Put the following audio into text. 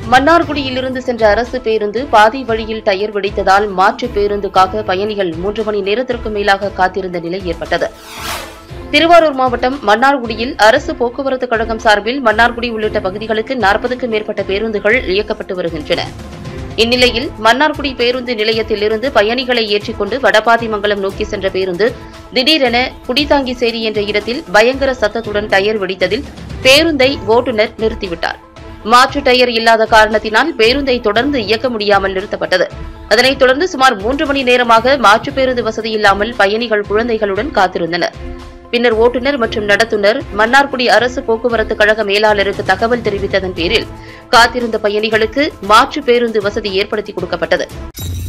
மன்னார்குடியிலிருந்து சென்ற அரசு பேருந்து பாதி வழியில் டயர் வெடித்ததால் மாற்று பேருந்துக்காக பயணிகள் மூன்று மணி நேரத்திற்கு மேலாக காத்திருந்த நிலை ஏற்பட்டது திருவாரூர் மாவட்டம் மன்னார்குடியில் அரசு போக்குவரத்து கழகம் சார்பில் மன்னார்குடி உள்ளிட்ட பகுதிகளுக்கு நாற்பதுக்கும் மேற்பட்ட பேருந்துகள் இயக்கப்பட்டு வருகின்றன இந்நிலையில் மன்னார்குடி பேருந்து நிலையத்திலிருந்து பயணிகளை ஏற்றிக்கொண்டு வடபாதிமங்கலம் நோக்கி சென்ற பேருந்து திடீரென குடிதாங்கிசேரி என்ற இடத்தில் பயங்கர சத்தத்துடன் டயர் வெடித்ததில் பேருந்தை ஓட்டுநர் நிறுத்திவிட்டார் மாற்று டயர் இல்லாத காரணத்தினால் பேருந்தை தொடர்ந்து இயக்க முடியாமல் நிறுத்தப்பட்டது அதனைத் தொடர்ந்து சுமார் மூன்று மணி நேரமாக மாற்று பேருந்து வசதி இல்லாமல் பயணிகள் குழந்தைகளுடன் காத்திருந்தனர் பின்னர் ஓட்டுநர் மற்றும் நடத்துனர் மன்னார்குடி அரசு போக்குவரத்து கழக மேலாளருக்கு தகவல் தெரிவித்ததன் பேரில் காத்திருந்த பயணிகளுக்கு மாற்று பேருந்து வசதி ஏற்படுத்தி கொடுக்கப்பட்டது